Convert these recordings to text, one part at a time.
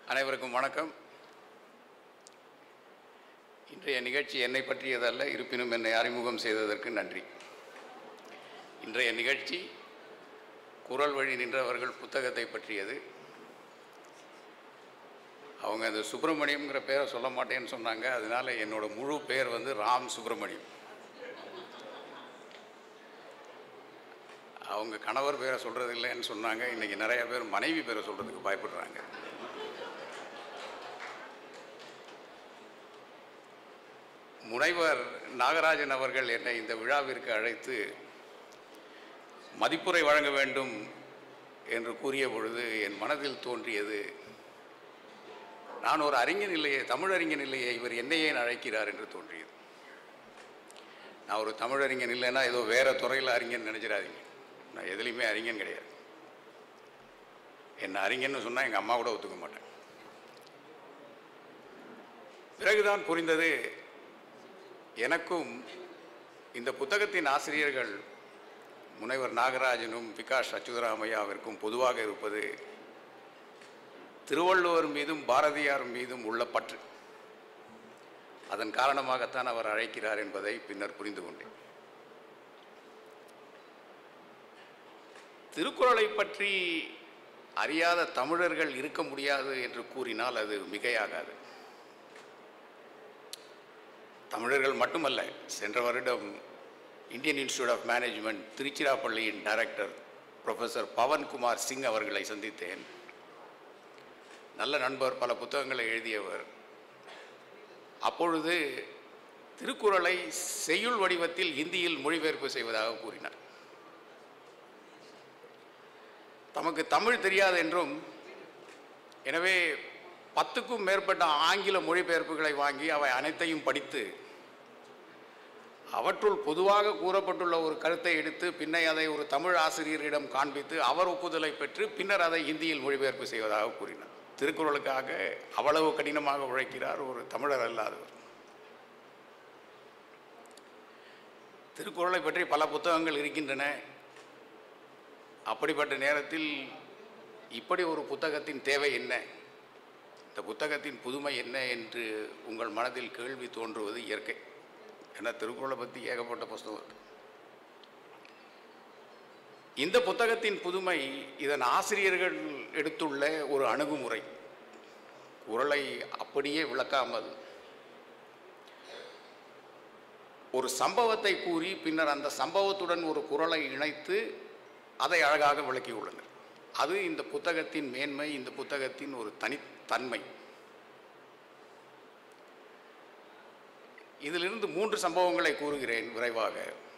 அனைவருக்கும் வணக்கம் இன்றைய நிகழ்ச்சி என்னை பற்றியதல்ல இருப்பினும் என்னை அறிமுகம் செய்ததற்கு நன்றி இன்றைய நிகழ்ச்சி குரல் வழி நின்றவர்கள் புத்தகத்தை பற்றியது அவங்க அந்த சுப்பிரமணியம்ங்கிற பேரை சொல்ல மாட்டேன்னு சொன்னாங்க அதனால என்னோட முழு பெயர் வந்து ராம் சுப்பிரமணியம் அவங்க கணவர் பேரை சொல்கிறது இல்லைன்னு சொன்னாங்க இன்றைக்கி நிறைய பேர் மனைவி பேரை சொல்கிறதுக்கு பயப்படுறாங்க முனைவர் நாகராஜன் அவர்கள் என்னை இந்த விழாவிற்கு அழைத்து மதிப்புரை வழங்க வேண்டும் என்று கூறிய பொழுது என் மனதில் தோன்றியது நான் ஒரு அறிஞன் இல்லையே தமிழறிஞன் இல்லையே இவர் என்னை ஏன் அழைக்கிறார் என்று தோன்றியது நான் ஒரு தமிழறிஞன் இல்லைன்னா ஏதோ வேற துறையில் அறிஞன் நினைச்சிடாதீங்க நான் எதுலேயுமே அறிஞன் கிடையாது என்ன அறிஞன்னு சொன்னால் எங்கள் அம்மா கூட ஒத்துக்க மாட்டேன் பிறகுதான் புரிந்தது எனக்கும் இந்த புத்தகத்தின் ஆசிரியர்கள் முனைவர் நாகராஜனும் விகாஷ் அச்சுதராமையாவிற்கும் பொதுவாக இருப்பது திருவள்ளுவர் மீதும் பாரதியார் மீதும் உள்ள பற்று அதன் காரணமாகத்தான் அவர் அழைக்கிறார் என்பதை பின்னர் புரிந்து கொண்டேன் திருக்குறளை பற்றி அறியாத தமிழர்கள் இருக்க முடியாது என்று கூறினால் அது மிகையாகாது தமிழர்கள் மட்டுமல்ல சென்ற வருடம் இந்தியன் இன்ஸ்டியூட் ஆஃப் மேனேஜ்மெண்ட் திருச்சிராப்பள்ளியின் டைரக்டர் ப்ரொஃபஸர் பவன்குமார் சிங் அவர்களை சந்தித்தேன் நல்ல நண்பர் பல புத்தகங்களை எழுதியவர் அப்பொழுது திருக்குறளை செய்யுள் வடிவத்தில் ஹிந்தியில் மொழிபெயர்ப்பு செய்வதாக கூறினார் தமக்கு தமிழ் தெரியாது என்றும் எனவே பத்துக்கும் மேற்பட்ட ஆங்கில மொழிபெயர்ப்புகளை வாங்கி அவை அனைத்தையும் படித்து அவற்றுள் பொதுவாக கூறப்பட்டுள்ள ஒரு கருத்தை எடுத்து பின்னை அதை ஒரு தமிழ் ஆசிரியரிடம் காண்பித்து அவர் ஒப்புதலை பெற்று பின்னர் அதை ஹிந்தியில் மொழிபெயர்ப்பு செய்வதாக கூறினார் திருக்குறளுக்காக அவ்வளவு கடினமாக உழைக்கிறார் ஒரு தமிழர் அல்லாதவர் திருக்குறளை பற்றி பல புத்தகங்கள் இருக்கின்றன அப்படிப்பட்ட நேரத்தில் இப்படி ஒரு புத்தகத்தின் தேவை என்ன இந்த புத்தகத்தின் புதுமை என்ன என்று உங்கள் மனதில் கேள்வி தோன்றுவது இயற்கை ஏன்னா திருக்குறளை பற்றி ஏகப்பட்ட புஸ்தகம் இருக்கு இந்த புத்தகத்தின் புதுமை இதன் ஆசிரியர்கள் எடுத்துள்ள ஒரு அணுகுமுறை குரலை அப்படியே விளக்காமல் ஒரு சம்பவத்தை கூறி பின்னர் அந்த சம்பவத்துடன் ஒரு குரலை இணைத்து அதை அழகாக விளக்கியுள்ளனர் அது இந்த புத்தகத்தின் மேன்மை இந்த புத்தகத்தின் ஒரு தனித்தன்மை இதிலிருந்து மூன்று சம்பவங்களை கூறுகிறேன் விரைவாக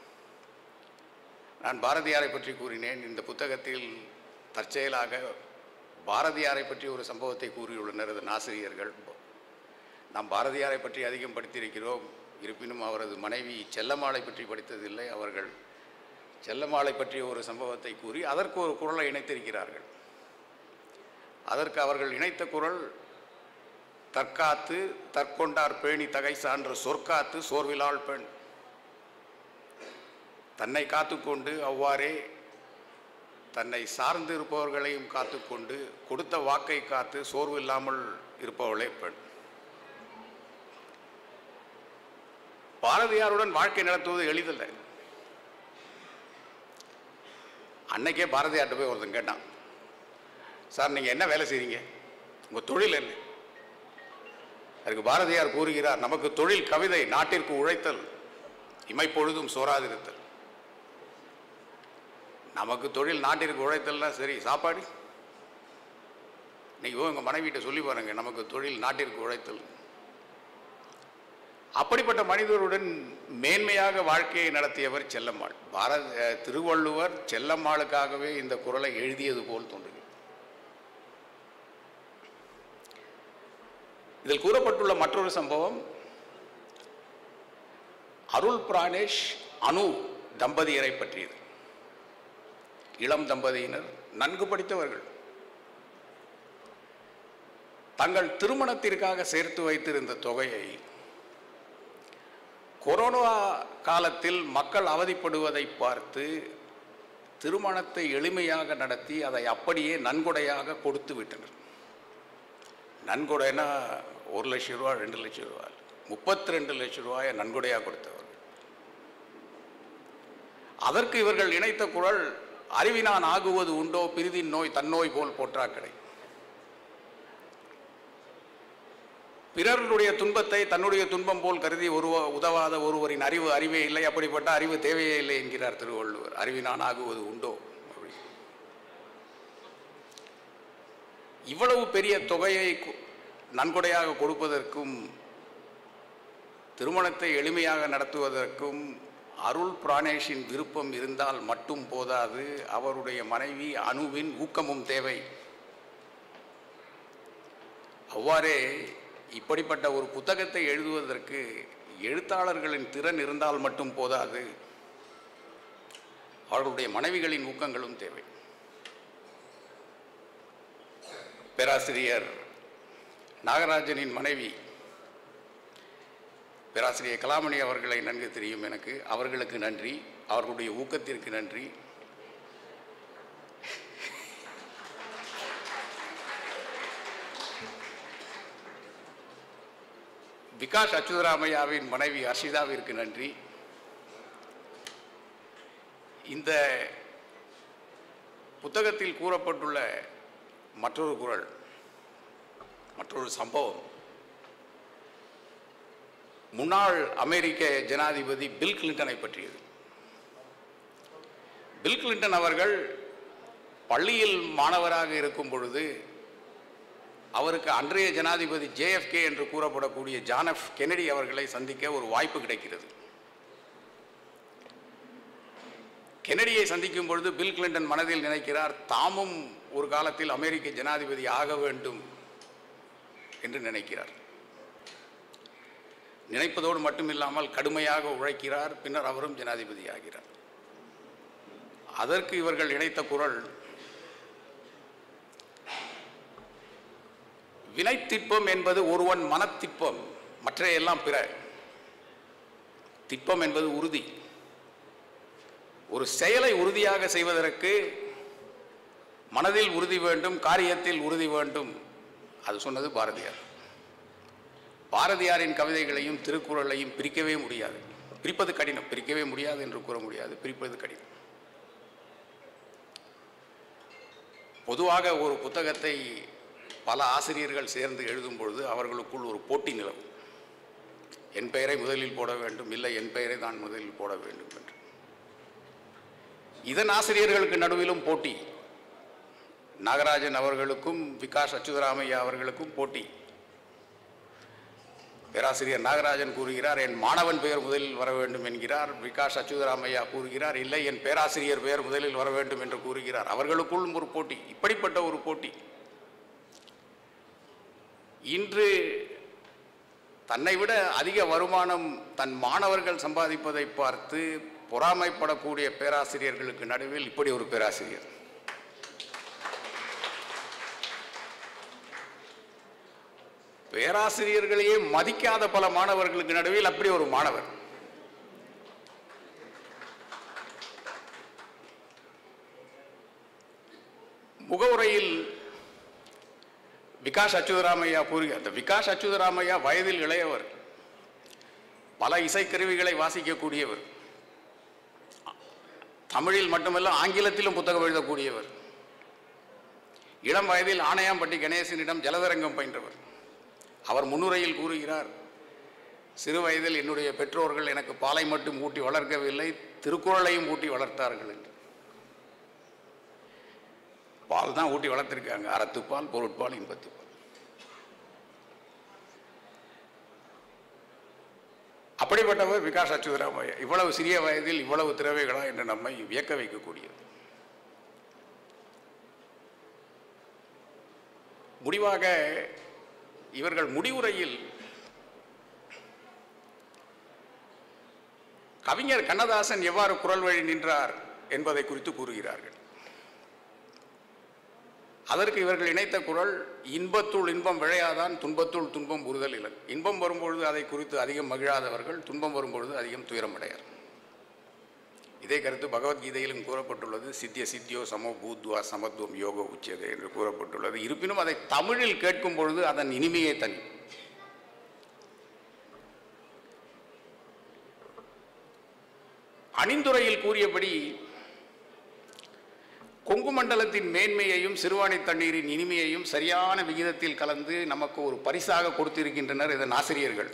நான் பாரதியாரை பற்றி கூறினேன் இந்த புத்தகத்தில் தற்செயலாக பாரதியாரை பற்றி ஒரு சம்பவத்தை கூறியுள்ளனர் அதன் ஆசிரியர்கள் நாம் பாரதியாரை பற்றி அதிகம் படித்திருக்கிறோம் இருப்பினும் அவரது மனைவி செல்லம்மாளை பற்றி படித்ததில்லை அவர்கள் செல்லம்மாளை பற்றிய ஒரு சம்பவத்தை கூறி அதற்கு ஒரு குரலை இணைத்திருக்கிறார்கள் அதற்கு அவர்கள் இணைத்த குரல் தற்காத்து தற்கொண்டார் பேணி தகை சான்று சொற்காத்து சோர்விலாள் பெண் தன்னை காத்துக்கொண்டு அவ்வாறே தன்னை சார்ந்து இருப்பவர்களையும் காத்துக்கொண்டு கொடுத்த வாக்கை காத்து சோர்வு இல்லாமல் இருப்பவளே பெண் பாரதியாருடன் வாழ்க்கை நடத்துவது எளிதல்ல அன்னைக்கே பாரதியார்ட்ட போய் ஒருத்தன் கேட்டான் சார் நீங்கள் என்ன வேலை செய்றீங்க உங்கள் தொழில் என்ன அதுக்கு பாரதியார் கூறுகிறார் நமக்கு தொழில் கவிதை நாட்டிற்கு உழைத்தல் இமைப்பொழுதும் சோறாதிருத்தல் நமக்கு தொழில் நாட்டிற்கு உழைத்தல்னா சரி சாப்பாடு இன்னைக்கு உங்கள் மனைவிட்ட சொல்லி பாருங்க நமக்கு தொழில் நாட்டிற்கு உழைத்தல் அப்படிப்பட்ட மனிதருடன் மேன்மையாக வாழ்க்கையை நடத்தியவர் செல்லம்மாள் பாரத திருவள்ளுவர் செல்லம்மாளுக்காகவே இந்த குரலை எழுதியது போல் தோன்றுகிறது இதில் கூறப்பட்டுள்ள மற்றொரு சம்பவம் அருள் பிராணேஷ் அனு தம்பதியரை பற்றியது இளம் தம்பதியினர் நன்கு படித்தவர்கள் தங்கள் திருமணத்திற்காக சேர்த்து வைத்திருந்த தொகையை கொரோனா காலத்தில் மக்கள் அவதிப்படுவதை பார்த்து திருமணத்தை எளிமையாக நடத்தி அதை அப்படியே நன்கொடையாக கொடுத்து விட்டனர் நன்கொடைனா ஒரு லட்சம் ரூபா ரெண்டு லட்சம் ரூபா முப்பத்தி ரெண்டு லட்சம் ரூபாயை நன்கொடையாக கொடுத்தவர் அதற்கு இவர்கள் இணைத்த குரல் அறிவினான் ஆகுவது உண்டோ பிரிதின் நோய் தன்னோய் போல் போற்றாக்கடை பிறருடைய துன்பத்தை தன்னுடைய துன்பம் போல் கருதி ஒரு உதவாத ஒருவரின் அறிவு அறிவே இல்லை அப்படிப்பட்ட அறிவு தேவையே இல்லை என்கிறார் திருவள்ளுவர் அறிவினான் ஆகுவது உண்டோ அப்படி. இவ்வளவு பெரிய தொகையை கு- நன்கொடையாக கொடுப்பதற்கும் திருமணத்தை எளிமையாக நடத்துவதற்கும் அருள் பிராணேஷின் விருப்பம் இருந்தால் மட்டும் போதாது அவருடைய மனைவி அணுவின் ஊக்கமும் தேவை அவ்வாறே இப்படிப்பட்ட ஒரு புத்தகத்தை எழுதுவதற்கு எழுத்தாளர்களின் திறன் இருந்தால் மட்டும் போதாது அவர்களுடைய மனைவிகளின் ஊக்கங்களும் தேவை பேராசிரியர் நாகராஜனின் மனைவி பேராசிரியர் கலாமணி அவர்களை நன்கு தெரியும் எனக்கு அவர்களுக்கு நன்றி அவர்களுடைய ஊக்கத்திற்கு நன்றி விகாஷ் அச்சுதராமையாவின் மனைவி ஹர்ஷிதாவிற்கு நன்றி இந்த புத்தகத்தில் கூறப்பட்டுள்ள மற்றொரு குறள் மற்றொரு சம்பவம் முன்னாள் அமெரிக்க ஜனாதிபதி பில் கிளின்டனை பற்றியது பில் கிளின்டன் அவர்கள் பள்ளியில் மாணவராக இருக்கும் பொழுது அவருக்கு அன்றைய ஜனாதிபதி ஜேஎஃப்கே என்று கூறப்படக்கூடிய ஜான் எஃப் கெனடி அவர்களை சந்திக்க ஒரு வாய்ப்பு கிடைக்கிறது கெனடியை சந்திக்கும் பொழுது பில் கிளின்டன் மனதில் நினைக்கிறார் தாமும் ஒரு காலத்தில் அமெரிக்க ஜனாதிபதி ஆக வேண்டும் என்று நினைக்கிறார் நினைப்பதோடு மட்டுமில்லாமல் கடுமையாக உழைக்கிறார் பின்னர் அவரும் ஜனாதிபதி ஆகிறார் அதற்கு இவர்கள் இணைத்த குரல் வினைத்திற்பம் என்பது ஒருவன் மனத்திற்பம் மற்ற எல்லாம் பிற திட்பம் என்பது உறுதி ஒரு செயலை உறுதியாக செய்வதற்கு மனதில் உறுதி வேண்டும் காரியத்தில் உறுதி வேண்டும் அது சொன்னது பாரதியார் பாரதியாரின் கவிதைகளையும் திருக்குறளையும் பிரிக்கவே முடியாது பிரிப்பது கடினம் பிரிக்கவே முடியாது என்று கூற முடியாது பிரிப்பது கடினம் பொதுவாக ஒரு புத்தகத்தை பல ஆசிரியர்கள் சேர்ந்து எழுதும் பொழுது அவர்களுக்குள் ஒரு போட்டி நிலவும் என் பெயரை முதலில் போட வேண்டும் இல்லை என் பெயரை தான் முதலில் போட வேண்டும் என்று இதன் ஆசிரியர்களுக்கு நடுவிலும் போட்டி நாகராஜன் அவர்களுக்கும் விகாஷ் அச்சுதராமையா அவர்களுக்கும் போட்டி பேராசிரியர் நாகராஜன் கூறுகிறார் என் மாணவன் பெயர் முதலில் வர வேண்டும் என்கிறார் விகாஷ் அச்சுதராமையா கூறுகிறார் இல்லை என் பேராசிரியர் பெயர் முதலில் வர வேண்டும் என்று கூறுகிறார் அவர்களுக்குள்ளும் ஒரு போட்டி இப்படிப்பட்ட ஒரு போட்டி இன்று தன்னை விட அதிக வருமானம் தன் மாணவர்கள் சம்பாதிப்பதை பார்த்து பொறாமைப்படக்கூடிய பேராசிரியர்களுக்கு நடுவில் இப்படி ஒரு பேராசிரியர் பேராசிரியர்களையே மதிக்காத பல மாணவர்களுக்கு நடுவில் அப்படி ஒரு மாணவர் முகவுரையில் விகாஷ் அச்சுதராமையா கூறுக அந்த விகாஷ் அச்சுதராமையா வயதில் இளையவர் பல இசைக்கருவிகளை வாசிக்கக்கூடியவர் தமிழில் மட்டுமல்ல ஆங்கிலத்திலும் புத்தகம் எழுதக்கூடியவர் இளம் வயதில் ஆணையாம்பட்டி கணேசனிடம் ஜலதரங்கம் பயின்றவர் அவர் முன்னுரையில் கூறுகிறார் சிறு வயதில் என்னுடைய பெற்றோர்கள் எனக்கு பாலை மட்டும் ஊட்டி வளர்க்கவில்லை திருக்குறளையும் ஊட்டி வளர்த்தார்கள் என்று பால் தான் ஊட்டி வளர்த்திருக்காங்க அறத்துப்பால் பொருட்பால் இன்பத்துப்பால் அப்படிப்பட்டவர் விகாஸ் அச்சுதராமையா இவ்வளவு சிறிய வயதில் இவ்வளவு திறமைகளா என்று நம்மை வியக்க வைக்கக்கூடியது முடிவாக இவர்கள் முடிவுரையில் கவிஞர் கண்ணதாசன் எவ்வாறு குரல் வழி நின்றார் என்பதை குறித்து கூறுகிறார்கள் அதற்கு இவர்கள் இணைத்த குரல் இன்பத்துள் இன்பம் விழையாதான் துன்பத்துள் துன்பம் உறுதல் இல்லை இன்பம் வரும்பொழுது அதை குறித்து அதிகம் மகிழாதவர்கள் துன்பம் வரும்பொழுது அதிகம் துயரம் அடையார் இதே கருத்து பகவத்கீதையிலும் கூறப்பட்டுள்ளது சித்திய சித்தியோ சமோ பூத்வா சமத்துவம் யோகோ உச்சது என்று கூறப்பட்டுள்ளது இருப்பினும் அதை தமிழில் கேட்கும் பொழுது அதன் இனிமையே தனி அணிந்துரையில் கூறியபடி கொங்கு மண்டலத்தின் மேன்மையையும் சிறுவாணி தண்ணீரின் இனிமையையும் சரியான விகிதத்தில் கலந்து நமக்கு ஒரு பரிசாக கொடுத்திருக்கின்றனர் இதன் ஆசிரியர்கள்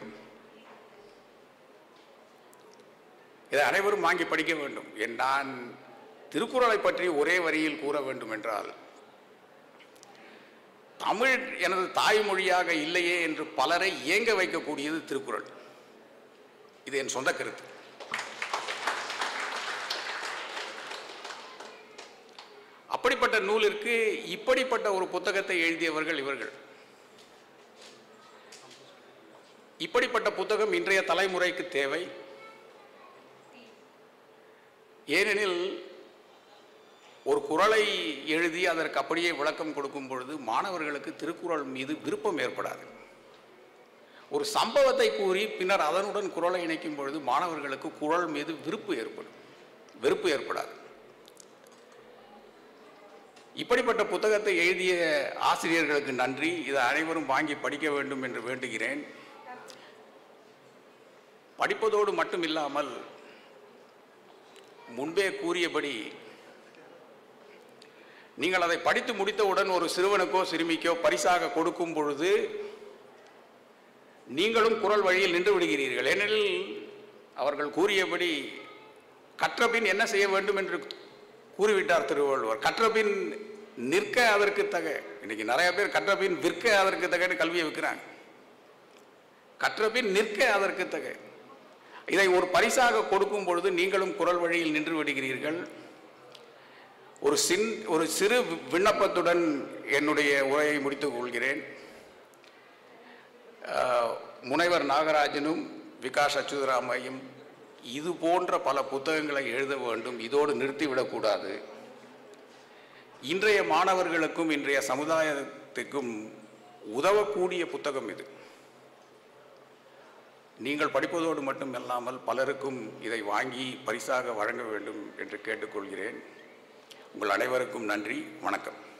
இதை அனைவரும் வாங்கி படிக்க வேண்டும் என் நான் திருக்குறளை பற்றி ஒரே வரியில் கூற வேண்டும் என்றால் தமிழ் எனது தாய்மொழியாக இல்லையே என்று பலரை ஏங்க வைக்கக்கூடியது திருக்குறள் இது என் சொந்த கருத்து அப்படிப்பட்ட நூலிற்கு இப்படிப்பட்ட ஒரு புத்தகத்தை எழுதியவர்கள் இவர்கள் இப்படிப்பட்ட புத்தகம் இன்றைய தலைமுறைக்கு தேவை ஏனெனில் ஒரு குறளை எழுதி அதற்கு அப்படியே விளக்கம் கொடுக்கும் பொழுது மாணவர்களுக்கு திருக்குறள் மீது விருப்பம் ஏற்படாது ஒரு சம்பவத்தை கூறி பின்னர் அதனுடன் குறளை இணைக்கும் பொழுது மாணவர்களுக்கு குறள் மீது விருப்பு ஏற்படும் வெறுப்பு ஏற்படாது இப்படிப்பட்ட புத்தகத்தை எழுதிய ஆசிரியர்களுக்கு நன்றி இதை அனைவரும் வாங்கி படிக்க வேண்டும் என்று வேண்டுகிறேன் படிப்பதோடு மட்டும் இல்லாமல் முன்பே கூறியபடி நீங்கள் அதை படித்து முடித்தவுடன் ஒரு சிறுவனுக்கோ சிறுமிக்கோ பரிசாக கொடுக்கும் பொழுது நீங்களும் குரல் வழியில் நின்று விடுகிறீர்கள் ஏனெனில் அவர்கள் கூறியபடி கற்றபின் என்ன செய்ய வேண்டும் என்று கூறிவிட்டார் திருவள்ளுவர் கற்றபின் நிற்க அதற்கு தக இன்னைக்கு நிறைய பேர் கற்றபின் விற்க அதற்கு தகன்னு கல்வியை விற்கிறாங்க கற்றபின் நிற்க அதற்கு தக இதை ஒரு பரிசாக கொடுக்கும் பொழுது நீங்களும் குரல் வழியில் நின்று விடுகிறீர்கள் ஒரு சின் ஒரு சிறு விண்ணப்பத்துடன் என்னுடைய உரையை முடித்துக் கொள்கிறேன் ஆஹ், முனைவர் நாகராஜனும் விகாஷ் அச்சுதராமையும் இது போன்ற பல புத்தகங்களை எழுத வேண்டும் இதோடு நிறுத்திவிடக்கூடாது இன்றைய மாணவர்களுக்கும் இன்றைய சமுதாயத்துக்கும் உதவக்கூடிய புத்தகம் இது நீங்கள் படிப்பதோடு மட்டும் இல்லாமல் பலருக்கும் இதை வாங்கி பரிசாக வழங்க வேண்டும் என்று கேட்டுக்கொள்கிறேன் உங்கள் அனைவருக்கும் நன்றி வணக்கம்